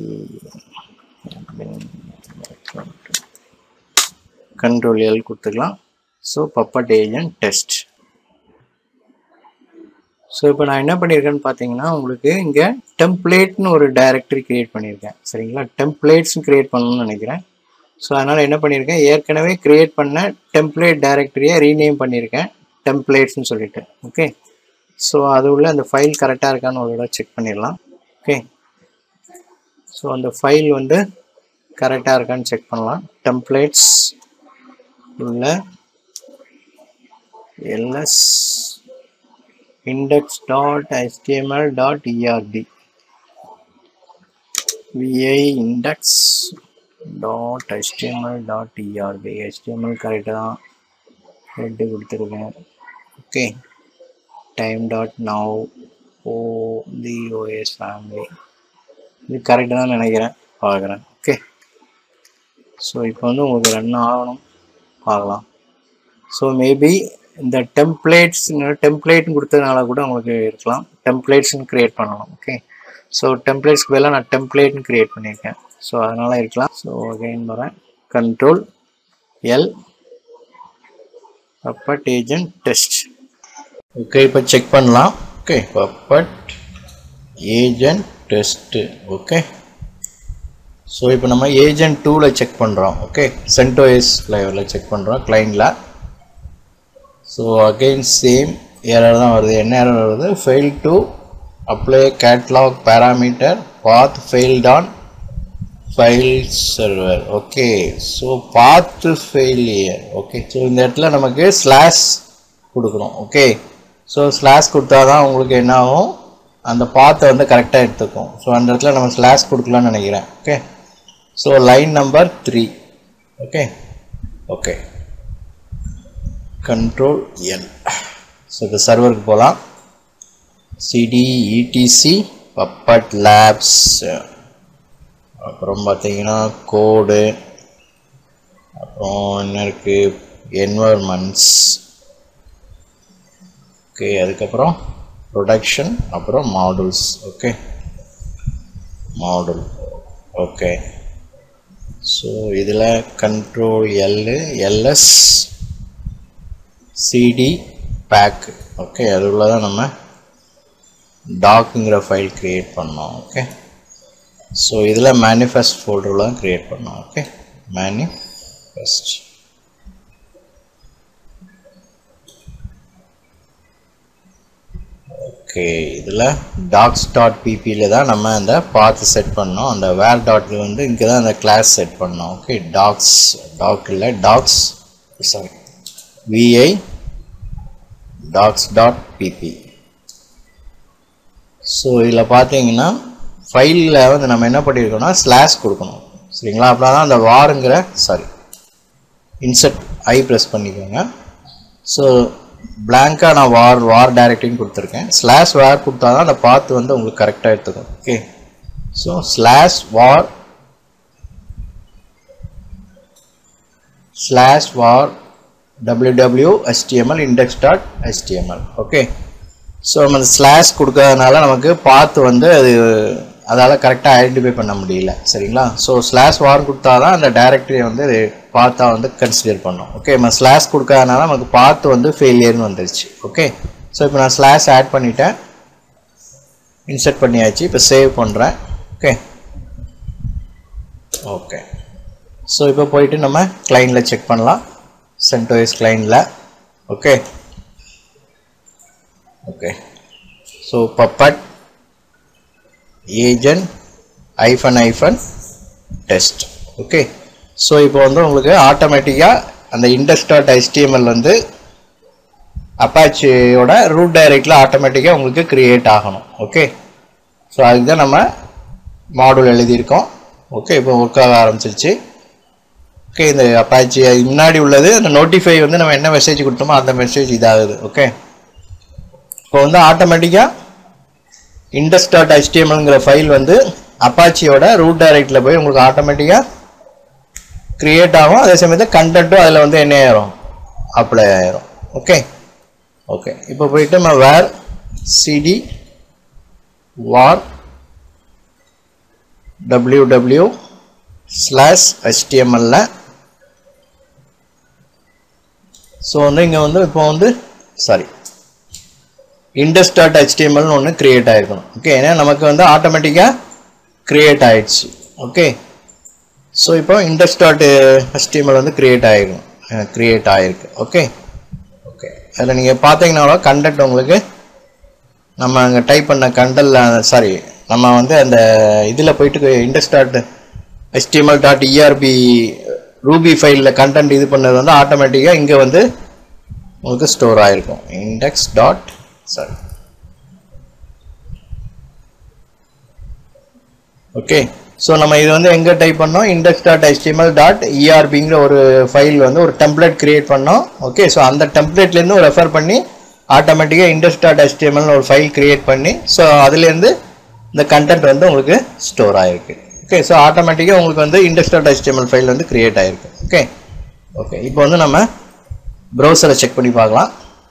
A: கண்ட்ரோல் எல் கொடுத்துக்கலாம் so puppet agent test so இப்போ நான் என்ன பண்ணியிருக்கேன்னு பார்த்தீங்கன்னா உங்களுக்கு இங்கே டெம்ப்ளேட்னு ஒரு டைரக்டரி கிரியேட் பண்ணியிருக்கேன் சரிங்களா டெம்ப்ளேட்ஸ் கிரியேட் பண்ணணும்னு நினைக்கிறேன் ஸோ அதனால் என்ன பண்ணியிருக்கேன் ஏற்கனவே கிரியேட் பண்ண டெம்ப்ளேட் டைரக்டரியை ரீநேம் பண்ணியிருக்கேன் டெம்ப்ளேட்ஸ்னு சொல்லிட்டு ஓகே ஸோ அது உள்ள அந்த ஃபைல் கரெக்டாக இருக்கான்னு ஒரு தடவை செக் பண்ணிடலாம் ஓகே ஸோ அந்த ஃபைல் வந்து கரெக்டாக இருக்கான்னு செக் பண்ணலாம் டெம்ப்ளேட்ஸ் உள்ள LS index dot html dot erb vi index dot html dot erb html கரெக்டாக தான் ஹெட்டு கொடுத்துருக்கேன் okay time dot now oh the OS family இது கரெக்டாக தான் நினைக்கிறேன் பார்க்குறேன் ஓகே ஸோ இப்போ வந்து உங்களுக்கு ரன் ஆகணும் பார்க்கலாம் ஸோ மேபி இந்த டெம்ப்ளேட்ஸ் டெம்ப்ளேட்னு கொடுத்ததுனால கூட உங்களுக்கு இருக்கலாம் டெம்ப்ளேட்ஸ்னு க்ரியேட் பண்ணணும் ஓகே ஸோ டெம்ப்ளேட்ஸ்க்கு பதிலாக நான் டெம்ப்ளேட்னு க்ரியேட் பண்ணியிருக்கேன் ஸோ அதனால் இருக்கலாம் ஸோ அகைன் வரேன் control L puppet agent test okay இப்போ செக் பண்ணலாம் okay puppet agent test okay so இப்போ நம்ம ஏஜென்ட் டூவில் செக் பண்ணுறோம் ஓகே சென்டோஎஸ் லைவில் செக் பண்ணுறோம் கிளைண்டில் ஸோ அகெயின் சேம் எரர் தான் வருது என்ன எரர் வருது fail to apply catalog parameter path failed on file server okay so path failure okay so இந்த இடத்துல நமக்கு ஸ்லாஷ் கொடுக்கணும் ஓகே ஸோ ஸ்லாஷ் கொடுத்தா தான் உங்களுக்கு என்ன ஆகும் அந்த பாத்தை வந்து கரெக்டாக எடுத்துக்கும் ஸோ அந்த இடத்துல நம்ம ஸ்லாஷ் கொடுக்கலாம்னு நினைக்கிறேன் okay so line number three okay okay control L so இப்போ சர்வருக்கு போகலாம் சிடி இடிசி பப்பட் லேப்ஸ் அப்புறம் பார்த்தீங்கன்னா கோடு அப்புறம் என்ன இருக்குது என்வரன்மெண்ட்ஸ் ஓகே அதுக்கப்புறம் ப்ரொடக்ஷன் அப்புறம் modules okay module okay so இதில் control L LS CD back okay அது உள்ள தான் நம்ம டாக்குங்கிற ஃபைல் க்ரியேட் பண்ணோம் ஓகே ஸோ இதில் மேனிஃபெஸ்ட் ஃபோல்டரில் தான் க்ரியேட் பண்ணோம் ஓகே மேனிஃபெஸ்ட் ஓகே இதில் டாக்ஸ் டாட் பிபியில் தான் நம்ம அந்த பார்த்து செட் பண்ணோம் அந்த வேர் டாட் வந்து இங்கே தான் அந்த கிளாஸ் செட் பண்ணோம் ஓகே டாக்ஸ் டாக் இல்லை docs sorry VI docs dot PP so இதில் பார்த்தீங்கன்னா ஃபைலில் வந்து நம்ம என்ன பண்ணியிருக்கோம்னா ஸ்லாஷ் கொடுக்கணும் சரிங்களா அப்படின்னா தான் அந்த வாருங்கிற சாரி இன்செர்ட் ஐ ப்ரெஸ் பண்ணிக்கோங்க ஸோ பிளாங்காக நான் வார் வார் டைரக்டின்னு கொடுத்துருக்கேன் ஸ்லாஷ் வார் கொடுத்தா தான் அந்த பாத்து வந்து உங்களுக்கு கரெக்டாக எடுத்துக்கும் okay so slash var slash var www html index dot html okay so நம்ம அந்த ஸ்லாஷ் கொடுக்கறதுனால நமக்கு பாத்து வந்து அது அதால் கரெக்டாக ஐடென்டிஃபை பண்ண முடியல சரிங்களா ஸோ ஸ்லாஷ் வார் கொடுத்தா தான் அந்த டைரக்டரியை வந்து பார்த்தா வந்து கன்சிடர் பண்ணோம் ஓகே நம்ம ஸ்லாஷ் கொடுக்கறதுனால நமக்கு பார்த்து வந்து ஃபெயிலியர்னு வந்துருச்சு ஓகே ஸோ இப்போ நான் ஸ்லாஷ் ஆட் பண்ணிட்டேன் இன்சர்ட் பண்ணியாச்சு இப்போ சேவ் பண்ணுறேன் ஓகே ஓகே ஸோ இப்போ போயிட்டு நம்ம கிளைண்டில் செக் பண்ணலாம் சென்டோஸ் கிளைண்டில் okay okay so puppet agent hyphen hyphen test okay so இப்போ வந்து உங்களுக்கு ஆட்டோமேட்டிக்காக அந்த இண்டெக்ஸ் டாட் HTML வந்து அப்பாச்சியோட ரூட் டைரக்டில் ஆட்டோமேட்டிக்காக உங்களுக்கு கிரியேட் ஆகணும் ஓகே ஸோ அதுக்கு தான் நம்ம மாடல் எழுதியிருக்கோம் ஓகே இப்போ ஒர்க் ஆக ஆரம்பிச்சிருச்சு ஓகே இந்த அப்பாச்சி முன்னாடி உள்ளது அந்த நோட்டிஃபை வந்து நம்ம என்ன மெசேஜ் கொடுத்தோமோ அந்த மெசேஜ் இதாகுது ஓகே இப்போ வந்து ஆட்டோமேட்டிக்காக இண்டஸ் டாட் ஹெச்டிஎம்எல்ங்கிற ஃபைல் வந்து அப்பாச்சியோட ரூட் டைரக்டில் போய் உங்களுக்கு ஆட்டோமேட்டிக்காக கிரியேட் ஆகும் அதே சமயத்தில் கண்டென்ட்டும் அதில் வந்து என்ன ஆயிரும் அப்ளை ஆயிரும் ஓகே ஓகே இப்போ போயிட்டு நம்ம var CD var W W slash ஹெச்டிஎம்எல்ல ஸோ வந்து இங்கே வந்து இப்போ வந்து சாரி இண்டஸ் டாட் ஹெச்டிஎம்எல்னு ஒன்று கிரியேட் ஆகிருக்கணும் ஓகே ஏன்னா நமக்கு வந்து ஆட்டோமேட்டிக்காக கிரியேட் ஆயிடுச்சு ஓகே ஸோ இப்போ இண்டஸ் டாட் ஹெச்டிஎம்எல் வந்து கிரியேட் ஆகிருக்கும் கிரியேட் ஆகிருக்கு ஓகே ஓகே அதில் நீங்கள் பார்த்தீங்கன்னா கண்டென்ட் உங்களுக்கு நம்ம அங்கே டைப் பண்ண கண்டல் சாரி நம்ம வந்து அந்த இதில் போயிட்டு index dot HTML dot ERB Ruby ஃபைலில் கண்டென்ட் இது பண்ணது வந்து ஆட்டோமேட்டிக்காக இங்கே வந்து உங்களுக்கு ஸ்டோர் ஆகிருக்கும் index dot sorry okay so நம்ம இது வந்து எங்கே டைப் பண்ணோம் இண்டெக்ஸ் டாட் ஹெச்டிஎம்எல் டாட் இஆர்பிங்கிற ஒரு ஃபைல் வந்து ஒரு டெம்ப்ளேட் கிரியேட் பண்ணோம் ஓகே ஸோ அந்த டெம்ப்ளேட்லேருந்து ரெஃபர் பண்ணி ஆட்டோமேட்டிக்காக இண்டெக்ஸ் டாட் ஹெச்டிஎம்எல்னு ஒரு ஃபைல் கிரியேட் பண்ணி ஸோ அதுலேருந்து இந்த கண்டென்ட் வந்து உங்களுக்கு ஸ்டோர் ஆகிருக்கு ஓகே ஸோ ஆட்டோமேட்டிக்காக உங்களுக்கு வந்து இண்டெக்ஸ் டாட் HTML ஃபைல் வந்து கிரியேட் ஆயிருக்கு ஓகே ஓகே இப்போ வந்து நம்ம ப்ரௌசரை செக் பண்ணி பார்க்கலாம்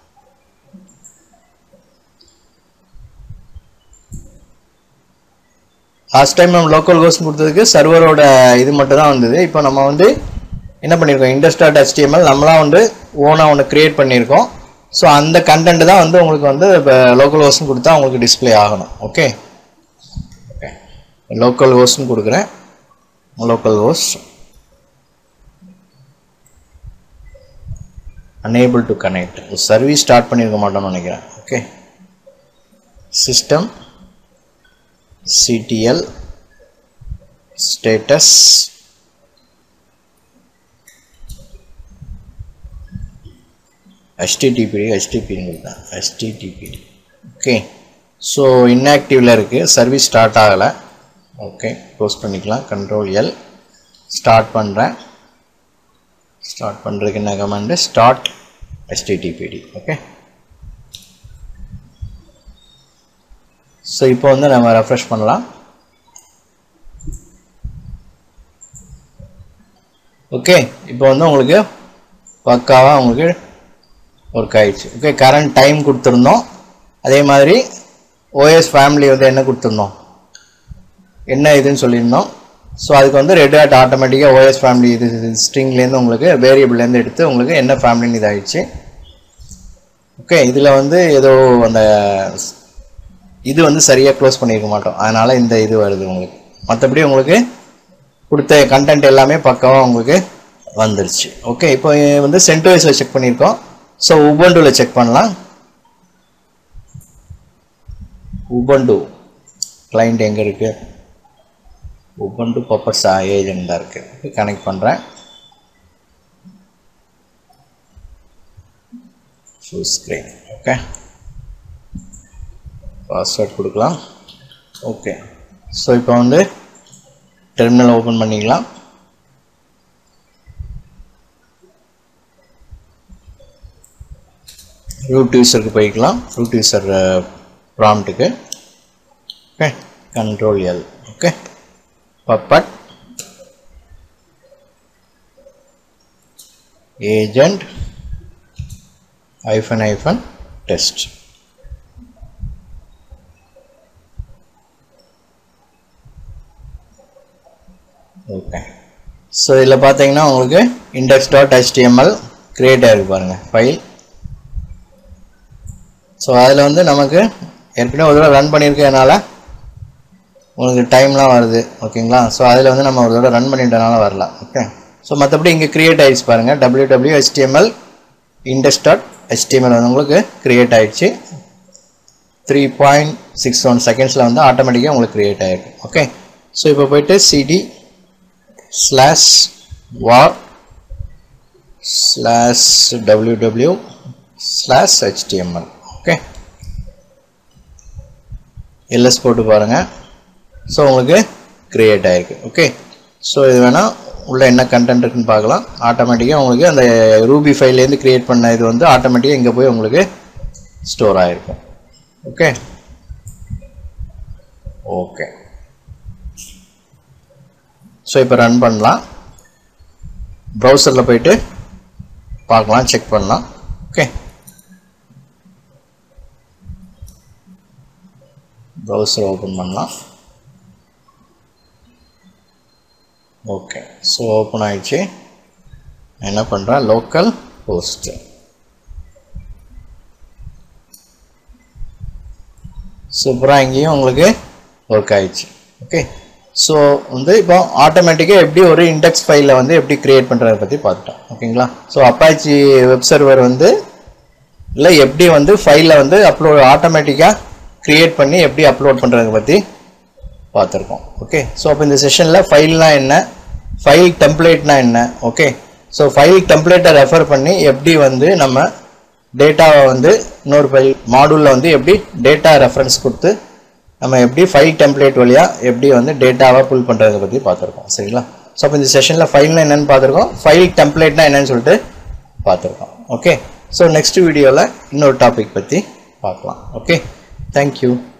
A: லாஸ்ட் டைம் நம்ம லோக்கல் கோஸ்ட் கொடுத்ததுக்கு சர்வரோட இது மட்டும் தான் வந்தது இப்போ நம்ம வந்து என்ன பண்ணியிருக்கோம் இண்டெக்ஸ் டாட் HTML நம்மளாம் வந்து ஓனாக ஒன்று கிரியேட் பண்ணியிருக்கோம் ஸோ அந்த கண்டென்ட் தான் வந்து உங்களுக்கு வந்து இப்போ லோக்கல் ஹோஸ்ட்னு கொடுத்தா உங்களுக்கு டிஸ்ப்ளே ஆகணும் ஓகே ஓகே லோக்கல் ஹோஸ்ட்னு கொடுக்குறேன் local host unable to connect service start பண்ணியிருக்க மாட்டோம்னு நினைக்கிறேன் okay system ctl status httpd httpd தான் httpd ஓகே ஸோ இன்ஆக்டிவில் இருக்குது சர்வீஸ் ஸ்டார்ட் ஆகலை ஓகே க்ளோஸ் பண்ணிக்கலாம் கண்ட்ரோல் எல் ஸ்டார்ட் பண்ணுறேன் ஸ்டார்ட் பண்ணுறதுக்கு என்ன command start httpd okay so இப்போ வந்து நம்ம ரெஃப்ரெஷ் பண்ணலாம் ஓகே இப்போ வந்து உங்களுக்கு பக்காவாக உங்களுக்கு ஒர்க் ஆயிடுச்சு ஓகே கரண்ட் டைம் கொடுத்துருந்தோம் அதே மாதிரி ஓஎஸ் ஃபேமிலி வந்து என்ன கொடுத்துருந்தோம் என்ன இதுன்னு சொல்லியிருந்தோம் ஸோ அதுக்கு வந்து ரெட் ஹாட் ஆட்டோமேட்டிக்காக ஓஎஸ் ஃபேமிலி இது ஸ்ட்ரிங்லேருந்து உங்களுக்கு வேரியபிள்லேருந்து எடுத்து உங்களுக்கு என்ன ஃபேமிலின்னு இதாகிடுச்சு ஓகே இதில் வந்து ஏதோ அந்த இது வந்து சரியாக க்ளோஸ் பண்ணியிருக்க மாட்டோம் அதனால் இந்த இது வருது உங்களுக்கு மற்றபடி உங்களுக்கு கொடுத்த கண்டென்ட் எல்லாமே பக்காவாக உங்களுக்கு வந்துருச்சு ஓகே இப்போ வந்து சென்டோஸில் செக் பண்ணியிருக்கோம் ஸோ உபண்டுவில் செக் பண்ணலாம் உபண்டு கிளைண்ட் எங்கே இருக்கு உபண்டு பப்பர்ஸ் ஏஜென்ட் தான் இருக்குது கனெக்ட் பண்ணுறேன் ஃபுல் ஸ்க்ரீன் ஓகே பாஸ்வேர்ட் கொடுக்கலாம் ஓகே ஸோ இப்போ வந்து டெர்மினல் ஓப்பன் பண்ணிக்கலாம் ரூட் யூசருக்கு போய்க்கலாம் ரூட் யூசர் ப்ராம்ப்ட்டுக்கு okay control L okay puppet agent hyphen hyphen test okay so இதில் பார்த்தீங்கன்னா உங்களுக்கு இண்டெக்ஸ் டாட் ஹெச்டிஎம்எல் க்ரியேட் ஆகிருக்கு பாருங்கள் ஃபைல் ஸோ அதில் வந்து நமக்கு ஏற்கனவே ஒரு தடவை ரன் பண்ணியிருக்கனால உங்களுக்கு டைம்லாம் வருது ஓகேங்களா ஸோ அதில் வந்து நம்ம ஒரு தடவை ரன் பண்ணிட்டனால வரலாம் ஓகே ஸோ மற்றபடி இங்கே க்ரியேட் ஆகிடுச்சு பாருங்கள் W W HTML index dot HTML வந்து உங்களுக்கு க்ரியேட் ஆகிடுச்சு த்ரீ பாயிண்ட் சிக்ஸ் ஒன் செகண்ட்ஸில் வந்து ஆட்டோமேட்டிக்காக உங்களுக்கு க்ரியேட் ஆகிருக்கு ஓகே ஸோ இப்போ போயிட்டு CD slash var slash W W slash HTML okay LS போட்டு பாருங்கள் ஸோ உங்களுக்கு க்ரியேட் ஆகிருக்கு ஓகே ஸோ இது வேணால் உள்ள என்ன கண்டென்ட் இருக்குன்னு பார்க்கலாம் ஆட்டோமேட்டிக்காக உங்களுக்கு அந்த ரூபி ஃபைல்லேருந்து க்ரியேட் பண்ண இது வந்து ஆட்டோமேட்டிக்காக இங்கே போய் உங்களுக்கு ஸ்டோர் ஆகிருக்கும் ஓகே ஓகே ஸோ இப்போ ரன் பண்ணலாம் ப்ரௌசரில் போயிட்டு பார்க்கலாம் செக் பண்ணலாம் ஓகே ப்ரௌசர் ஓப்பன் பண்ணலாம் ஓகே ஸோ ஓப்பன் ஆயிடுச்சு நான் என்ன பண்ணுறேன் லோக்கல் ஹோஸ்ட் சூப்பராக இங்கேயும் உங்களுக்கு ஒர்க் ஆயிடுச்சு ஓகே ஸோ வந்து இப்போ ஆட்டோமேட்டிக்காக எப்படி ஒரு இண்டெக்ஸ் ஃபைலில் வந்து எப்படி க்ரியேட் பண்ணுறதை பற்றி பார்த்துட்டோம் ஓகேங்களா ஸோ அப்பாச்சி வெப் சர்வர் வந்து இல்லை எப்படி வந்து ஃபைலில் வந்து அப்லோட் ஆட்டோமேட்டிக்காக க்ரியேட் பண்ணி எப்படி அப்லோட் பண்ணுறதை பற்றி பார்த்துருக்கோம் ஓகே ஸோ அப்போ இந்த செஷனில் ஃபைல்னா என்ன ஃபைல் டெம்ப்ளேட்னா என்ன ஓகே ஸோ ஃபைல் டெம்ப்ளேட்டை ரெஃபர் பண்ணி எப்படி வந்து நம்ம டேட்டாவை வந்து இன்னொரு ஃபைல் மாடூலில் வந்து எப்படி டேட்டா ரெஃபரன்ஸ் கொடுத்து நம்ம எப்படி ஃபைல் டெம்ப்ளேட் வழியாக எப்படி வந்து டேட்டாவை புல் பண்ணுறதை பற்றி பார்த்துருக்கோம் சரிங்களா ஸோ அப்போ இந்த செஷனில் ஃபைல்னா என்னென்னு பார்த்துருக்கோம் ஃபைல் டெம்ப்ளேட்னா என்னன்னு சொல்லிட்டு பார்த்துருக்கோம் ஓகே ஸோ நெக்ஸ்ட் வீடியோவில் இன்னொரு டாபிக் பற்றி பார்க்கலாம் ஓகே தேங்க்யூ